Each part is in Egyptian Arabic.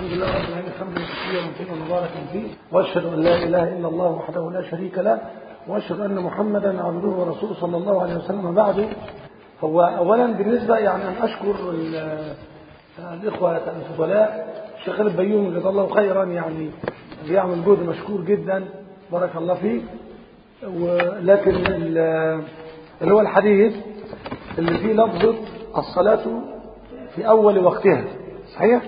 الحمد لله رب العالمين حمدا كثيرا طيبا مباركا فيه واشهد ان لا اله الا الله وحده لا شريك له واشهد ان محمدا عبده ورسوله صلى الله عليه وسلم بعد هو اولا بالنسبه يعني ان اشكر الاخوه الفضلاء الشيخ خالد بيوم جزاه الله خيرا يعني بيعمل جهد مشكور جدا بارك الله فيه ولكن اللي هو الحديث اللي فيه لفظه الصلاه في اول وقتها صحيح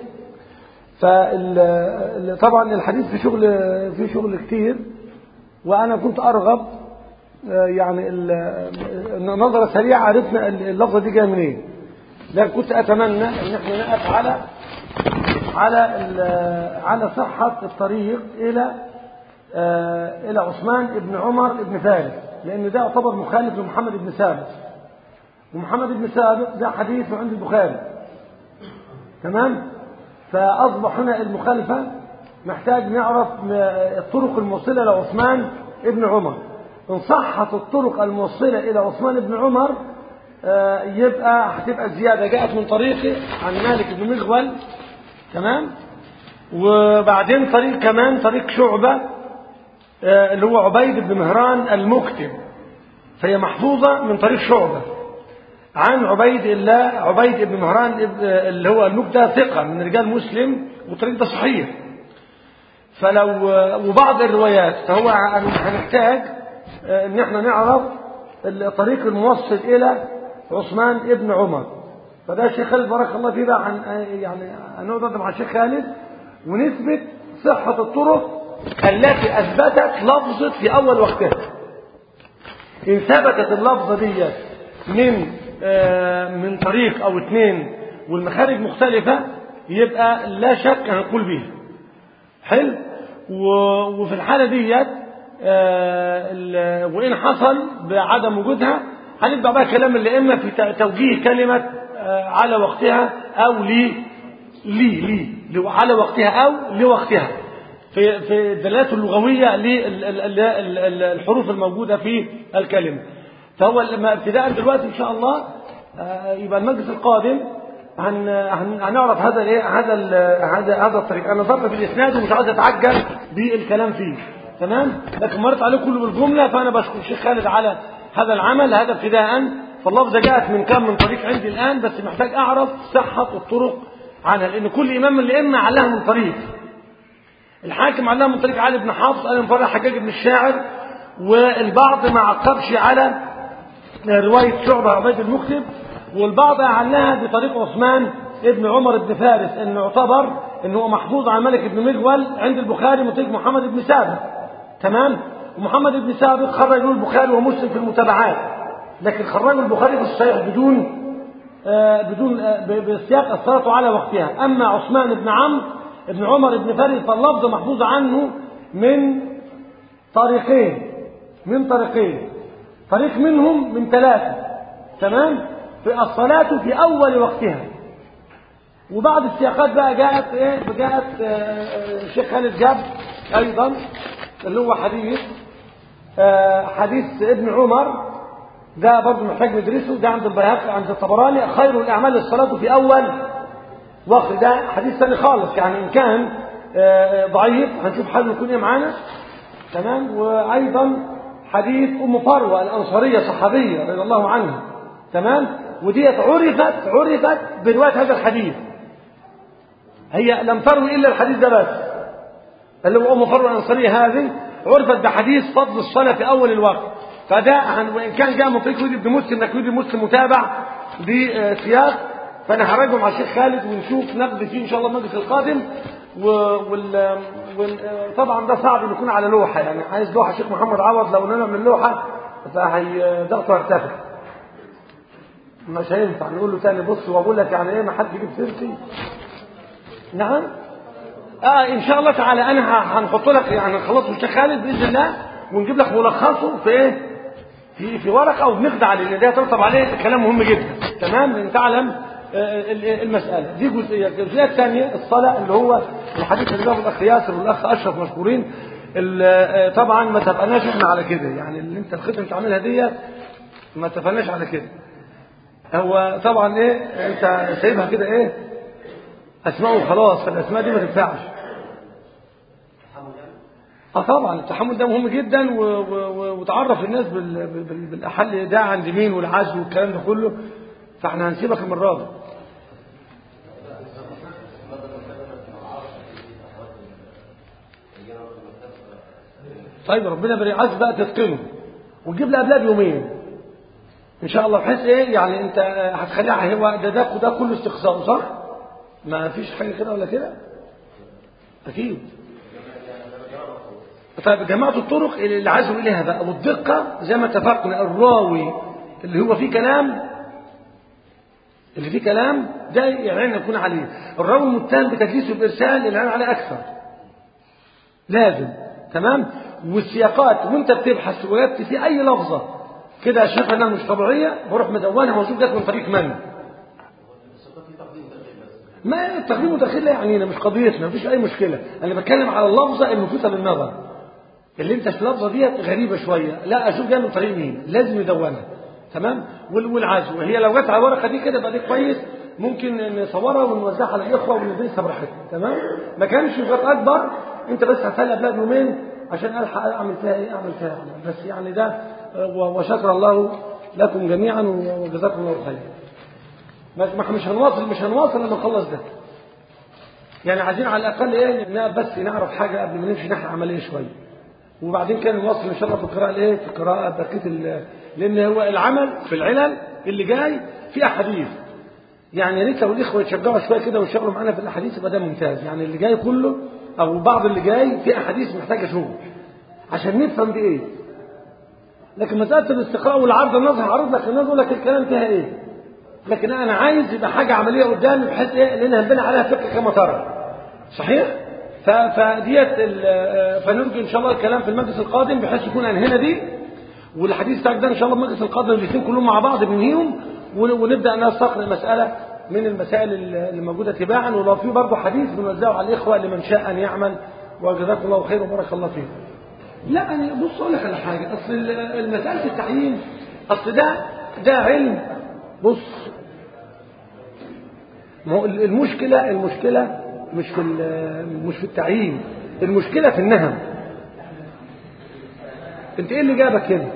فطبعا الحديث في شغل في شغل كتير وانا كنت ارغب يعني نظرة سريعة عرفنا اللفظة دي جايه منين لكن كنت اتمنى ان احنا نقف على على على صحة الطريق الى الى عثمان بن عمر بن فارس لان ده يعتبر مخالف لمحمد بن ثابت ومحمد بن ثابت ده حديث عند البخاري تمام فأصبح هنا المخالفة محتاج نعرف الطرق الموصلة لعثمان ابن عمر إن صحت الطرق الموصلة إلى عثمان بن عمر يبقى هتبقى زيادة جاءت من طريقه عن مالك بن مغول تمام وبعدين طريق كمان طريق شعبة اللي هو عبيد بن مهران المكتب فهي محفوظة من طريق شعبة عن عبيد الله عبيد بن مهران اللي هو المك ده ثقة من رجال مسلم والطريق ده صحيح فلو وبعض الروايات فهو هنحتاج ان احنا نعرف الطريق الموصل الى عثمان ابن عمر فده الشيخ خالد بارك الله فيه بقى عن يعني هنقعد مع الشيخ خالد ونثبت صحة الطرق التي اثبتت لفظة في اول وقتها ان ثبتت اللفظة دي من من طريق او اثنين والمخارج مختلفة يبقى لا شك هنقول به حلو وفي الحالة ديت وإن حصل بعدم وجودها هنبدأ بقى كلام الأئمة في توجيه كلمة على وقتها أو لي لي لي على وقتها أو لوقتها في في الدلالات اللغوية للحروف الموجودة في الكلمة فهو لما ابتداء دلوقتي ان شاء الله يبقى المجلس القادم هن هنعرف هذا الايه هذا هذا هذا الطريق انا ضرب في الاسناد ومش عاوز اتعجل بالكلام فيه تمام لكن مرت عليه كله بالجمله فانا بشكر الشيخ خالد على هذا العمل هذا ابتداء فاللفظه جاءت من كم من طريق عندي الان بس محتاج اعرف صحه الطرق عنها لان كل امام من الائمه علها من طريق الحاكم علها من طريق علي بن حفص قال من فرع حجاج بن الشاعر والبعض ما عقبش على رواية شعبة عبيد المكتب والبعض أعلنها بطريق عثمان ابن عمر بن فارس انه يعتبر انه هو محفوظ عن ملك بن مغول عند البخاري من طريق محمد بن ثابت تمام ومحمد بن ثابت خرج له البخاري ومسلم في المتابعات لكن خرجه البخاري في الصحيح بدون آه بدون آه بسياق الصلاة على وقتها أما عثمان بن عمرو بن عمر بن فارس فاللفظ محفوظ عنه من طريقين من طريقين طريق منهم من ثلاثة تمام في الصلاة في أول وقتها وبعض السياقات بقى جاءت ايه جاءت الشيخ خالد جاب أيضا اللي هو حديث حديث ابن عمر ده برضه محتاج ندرسه ده عند البيهقي عند الطبراني خير الأعمال الصلاة في أول وقت ده حديث ثاني خالص يعني إن كان ضعيف هنشوف حاله يكون ايه معانا تمام وأيضا حديث أم فروة الأنصارية صحابية رضي الله عنها تمام وديت عرفت عرفت برواية هذا الحديث هي لم تروي إلا الحديث ده بس اللي هو أم فروة الأنصارية هذه عرفت بحديث فضل الصلاة في أول الوقت فده وإن كان جاء من طريق ابن مسلم لكن ابن مسلم متابع بسياق فأنا هراجعه مع الشيخ خالد ونشوف نقد فيه إن شاء الله المجلس القادم وال... وطبعا ده صعب انه يكون على لوحه يعني عايز لوحه شيخ محمد عوض لو نعمل لوحه فهي ضغطه هيرتفع مش هينفع نقول له تاني بص واقول لك يعني ايه ما حد يجيب سيرتي نعم اه ان شاء الله تعالى انا هنحط لك يعني نخلصه الشيخ خالد باذن الله ونجيب لك ملخصه في ايه في في ورقه وبنخدع لان ده يترتب عليه كلام مهم جدا تمام لان تعلم المسألة دي جزئية الجزئية الثانية الصلاة اللي هو الحديث اللي جابه الأخ ياسر والأخ أشرف مشكورين طبعا ما تبقناش احنا على كده يعني اللي انت الخطة انت عاملها دي ما اتفقناش على كده هو طبعا ايه انت سايبها كده ايه اسماء وخلاص فالاسماء دي ما تنفعش اه طبعا التحمل ده مهم جدا و- و- و- وتعرف الناس بال- بال- بالاحل ده عند مين والعزو والكلام ده كله فاحنا هنسيبك المره دي طيب ربنا بريعاز بقى تتقنه وتجيب لي قبلها بيومين ان شاء الله بحيث ايه يعني انت آه، هتخليها هو ده ده ده كله استقصاء صح ما فيش حاجه كده ولا كده اكيد طيب جماعة الطرق اللي عايزوا إليها بقى والدقة زي ما اتفقنا الراوي اللي هو فيه كلام اللي فيه كلام ده يعني يكون عليه الراوي المتهم بتدليس وبإرسال العين عليه أكثر لازم تمام والسياقات وانت بتبحث وجدت في أي لفظة كده شايف انها مش طبيعية بروح مدونها موجود جت من طريق من ما التقديم والتأخير لا يعنينا مش قضيتنا مفيش أي مشكلة أنا بتكلم على اللفظة الملفتة للنظر اللي انت في اللفظة ديت غريبة شوية لا أشوف جاي من طريق مين لازم يدونها تمام وال- والعزو هي لو جت على الورقة دي كده بقى دي كويس ممكن نصورها ونوزعها على الإخوة وندرسها براحتنا تمام ما كانش غير أكبر أنت بس هتخلي قبلها بيومين عشان ألحق أعمل فيها إيه أعمل فيها أعمل. بس يعني ده آه، و- وشكر الله لكم جميعا وجزاكم الله خير ما ما- مش هنواصل مش هنواصل لما نخلص ده يعني عايزين على الاقل ايه نا- بس نعرف حاجه قبل ما نمشي ناحيه عمليه شويه وبعدين كان نواصل ان شاء الله في القراءه الايه في القراءه بقيه ال- لان هو العمل في العلل اللي جاي في احاديث يعني يا ريت لو الاخوه يتشجعوا شويه كده ويشتغلوا معانا في الاحاديث يبقى ده ممتاز يعني اللي جاي كله او بعض اللي جاي في احاديث محتاجه شغل عشان نفهم دي ايه لكن مساله الاستقراء والعرض النظر هعرض لك النظر لك الكلام فيها ايه لكن انا عايز يبقى حاجه عمليه قدامي بحيث ايه لان هنبني عليها فكره كما ترى صحيح ف- فديت ال- فنرجو ان شاء الله الكلام في المجلس القادم بحيث يكون انهينا دي والحديث بتاعك ده ان شاء الله المجلس القادم الاثنين كلهم مع بعض بنهيهم ون- ونبدا نستقر المساله من المسائل اللي موجوده تباعا ولو في برضه حديث بنوزعه على الاخوه لمن شاء ان يعمل وجزاكم الله خير وبارك الله فيكم. لا يعني بص اقول لك على حاجه اصل ال- مساله التعيين اصل ده ده علم بص ما هو المشكلة المشكلة مش في ال- مش في التعيين المشكلة في النهم انت ايه اللي جابك هنا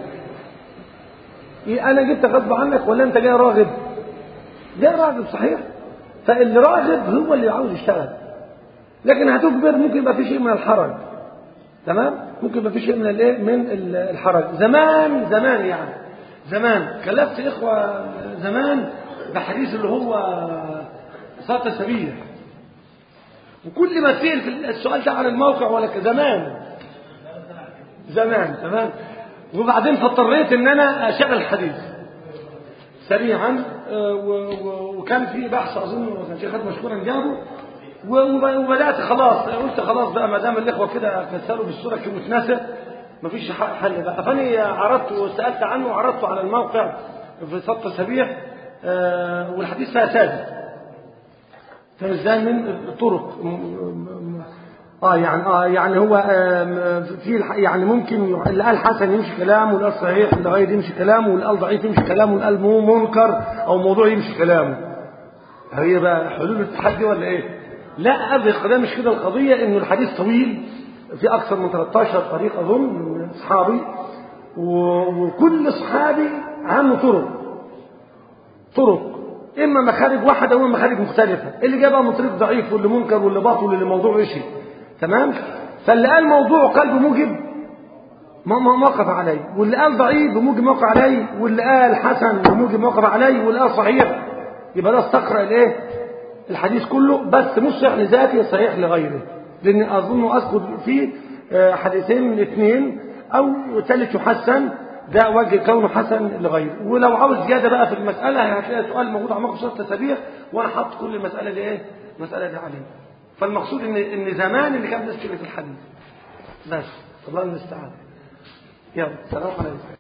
إيه انا جبت غصب عنك ولا انت جاي راغب جاي راغب صحيح فاللي راغب هو اللي عاوز يشتغل لكن هتجبر ممكن يبقى في شيء من الحرج تمام ممكن يبقى في شيء من الايه من ال- الحرج زمان زمان يعني زمان كلفت اخوه زمان بحديث اللي هو صلاه السبيل وكل ما تسال في السؤال ده على الموقع ولا ك- زمان زمان تمام وبعدين فاضطريت ان انا اشغل الحديث سريعا آه، و- و- وكان في بحث اظن كان شيخ خالد مشكورا جابه و- وب- وبدات خلاص قلت خلاص بقى ما دام الاخوه كده كسروا بالصوره كده واتنست مفيش ح- حل بقى فاني عرضت وسالت عنه وعرضته على الموقع في سطر سبيح آه، والحديث فيها ثابت فاهم ازاي من الطرق م- م- اه يعني اه يعني هو آم، في الح- يعني ممكن اللي قال حسن يمشي كلامه واللي قال صحيح واللي غير يمشي كلامه واللي قال ضعيف يمشي كلامه واللي قال مو- منكر او موضوع يمشي كلامه هي بقى حلول التحدي ولا ايه لا ابدا ده مش كده القضيه انه الحديث طويل في اكثر من 13 طريق اظن من اصحابي و- وكل صحابي عنه طرق طرق اما مخارج واحده واما مخارج مختلفه اللي جابها من طريق ضعيف واللي منكر واللي باطل واللي موضوع شيء تمام فاللي قال موضوع قلبه موجب ما ما موقف عليه واللي قال ضعيف بموجب موقف عليه واللي قال حسن بموجب موقف عليه واللي قال صحيح يبقى ده استقرأ الايه الحديث كله بس مش صحيح لذاته صحيح لغيره لان اظن اذكر فيه آه، حديثين من اثنين او ثالث يحسن ده وجه كونه حسن لغيره ولو عاوز زياده بقى في المساله هتلاقي سؤال موجود على موقع صوره التسابيح وانا حاطط كل المساله دي ايه المساله دي عليه فالمقصود ان ان زمان اللي كان الناس في الحديث بس الله المستعان يلا سلام عليكم